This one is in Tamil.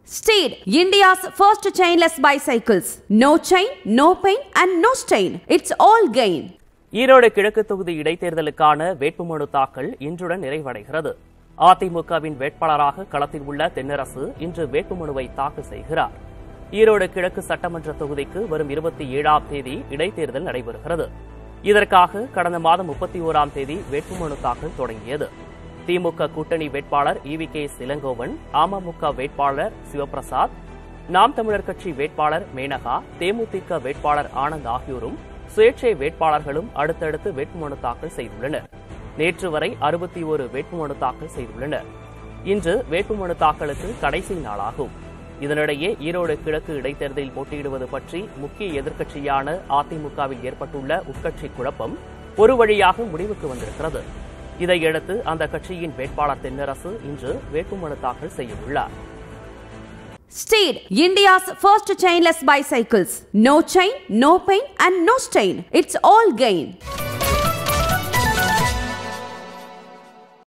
Steed, India's first chainless bicycles. No chain, no pain, and no stain. It's all gain. Erode கிழக்கு தொகுதி இடைத்தேர்தலுக்கான வேட்புமனு தாக்கல் இன்றுடன் நிறைவடைகிறது அதிமுகவின் வேட்பாளராக களத்தில் உள்ள தென்னரசு இன்று வேட்புமனுவை தாக்கல் செய்கிறார் ஈரோடு கிழக்கு சட்டமன்ற தொகுதிக்கு வரும் இருபத்தி ஏழாம் தேதி இடைத்தேர்தல் நடைபெறுகிறது இதற்காக கடந்த மாதம் முப்பத்தி ஓராம் தேதி வேட்புமனு தாக்கல் தொடங்கியது திமுக கூட்டணி வேட்பாளர் இவி கே இளங்கோவன் அமமுக வேட்பாளர் சிவபிரசாத் நாம் தமிழர் கட்சி வேட்பாளர் மேனகா தேமுதிக வேட்பாளர் ஆனந்த் ஆகியோரும் சுயேட்சை வேட்பாளர்களும் அடுத்தடுத்து வேட்புமனு தாக்கல் செய்துள்ளனர் நேற்று வரை அறுபத்தி ஒரு வேட்புமனு தாக்கல் செய்துள்ளனர் இன்று வேட்புமனு தாக்கலுக்கு கடைசி நாளாகும் இதனிடையே ஈரோடு கிழக்கு இடைத்தேர்தலில் போட்டியிடுவது பற்றி முக்கிய எதிர்க்கட்சியான அதிமுகவில் ஏற்பட்டுள்ள உட்கட்சி குழப்பம் ஒரு வழியாக முடிவுக்கு வந்திருக்கிறது இதையடுத்து அந்த கட்சியின் வேட்பாளர் தென்னரசு இன்று வேட்புமனு தாக்கல் செய்யவுள்ளார் Steed, India's first chainless bicycles. No chain, no pain, and no stain. It's all gain.